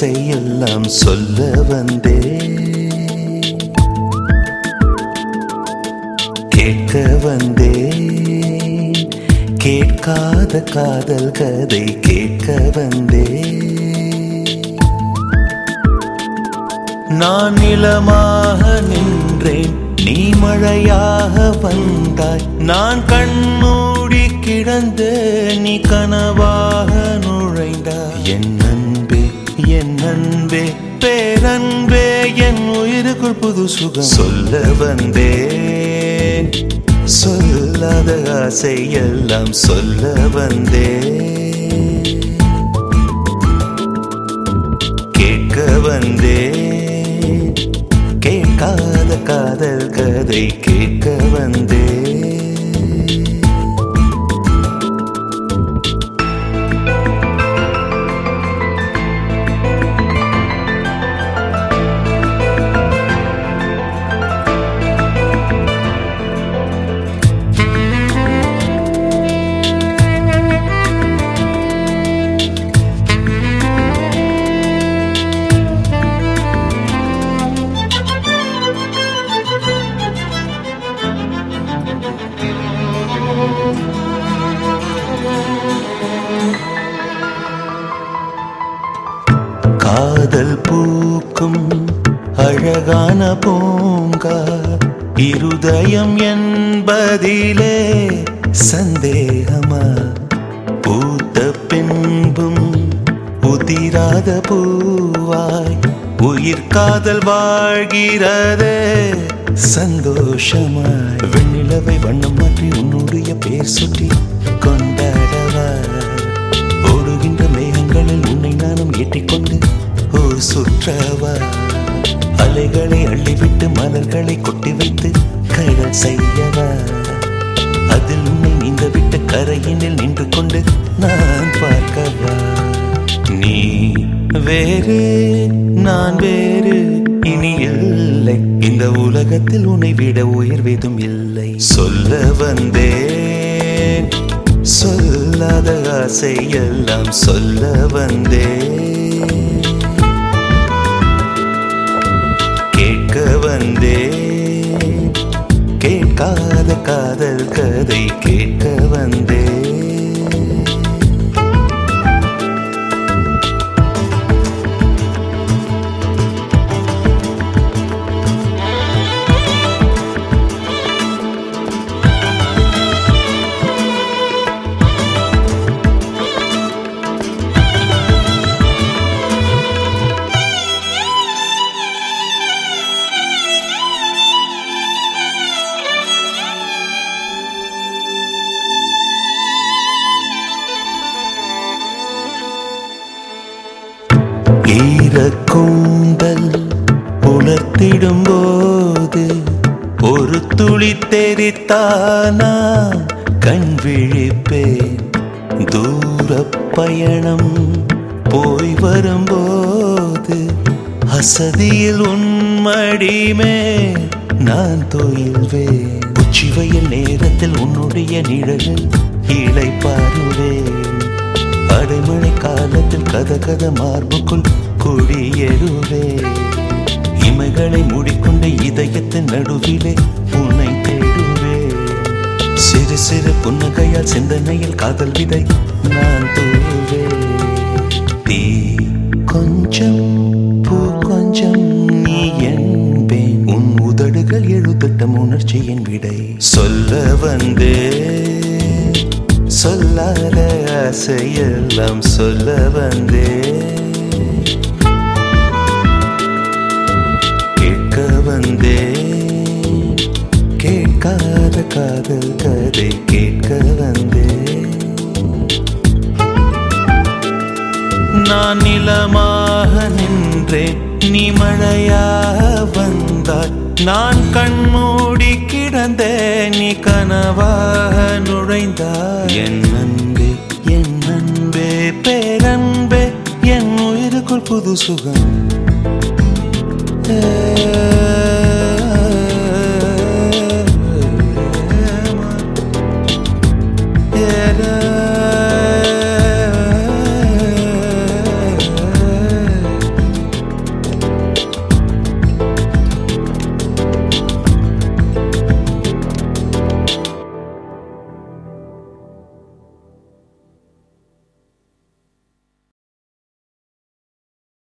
ஆசையெல்லாம் சொல்ல வந்தே கேட்க வந்தே கேட்காத காதல் கதை கேட்க வந்தே நான் நிலமாக நின்றேன் நீ மழையாக வந்தாய் நான் கண்மூடி கிடந்து நீ கனவாக நுழைந்தாய் என் அன்பே என் அன்பே பேரன்பே என் உயிருக்குள் புது சுகம் சொல்ல வந்தேன் சொல்லாத ஆசை எல்லாம் சொல்ல வந்தேன் கேட்க வந்தேன் கேட்காத காதல் கதை கேட்க வந்தேன் காதல் பூக்கும் அழகான பூங்கா இருதயம் என்பதிலே சந்தேகமா பூத்த பின்பும் உதிராத பூவாய் உயிர் காதல் வாழ்கிறதே சந்தோஷமாய் வெண்ணிலவை வண்ணம் மாற்றி உன்னுடைய பேர் சுற்றி கொண்டாடவா ஓடுகின்ற மேகங்களில் உன்னை நானும் ஏற்றிக்கொண்டு ஓர் சுற்றவா அலைகளை அள்ளிவிட்டு மலர்களை கொட்டி வைத்து கடல் செய்யவா அதில் உன்னை நீந்த விட்ட கரையினில் நின்று கொண்டு நான் பார்க்கவா நீ வேறு நான் வேறு இனி இல்லை இந்த உலகத்தில் உன்னை விட உயர்வெதும் இல்லை சொல்ல வந்தேன் சொல்லாத ஆசை எல்லாம் சொல்ல வந்தேன் கேட்க வந்தேன் கேட்காத காதல் கதை கேட்க வந்தேன் ஈரக்கூந்தல் உலர்த்திடும் போது ஒரு துளி தெரித்தானா கண் விழிப்பேன் தூர பயணம் போய் வரும்போது அசதியில் உன்மடிமே நான் தொயில்வேன் உச்சி வெயில் நேரத்தில் உன்னுடைய நிழலில் இலை பாருவேன் அடைமழை காலத்தில் கத கத மார்புக்குள் குடியேறுவே இமைகளை மூடிக்கொண்ட இதயத்தின் நடுவிலே உன்னை தேடுவே சிறு சிறு புன்னகையால் சிந்தனையில் காதல் விதை நான் தூவே தீ கொஞ்சம் பூ கொஞ்சம் நீ என்பேன் உன் உதடுகள் எழுதட்டம் உணர்ச்சியின் விடை சொல்ல வந்தேன் சொல்லாத ஆசையெல்லாம் சொல்ல வந்தேன் கேட்க வந்தேன் கேட்காத காதல் கதை கேட்க வந்தேன் நான் நிலமாக நின்றேன் நீ மழையாக வந்தாய் நான் கண்மூடி கிடந்தேன் நீ கனவாக நுழைந்தாய் என் அன்பே என் அன்பே பேரன்பே என் உயிருக்குள் புது சுகம் ஏ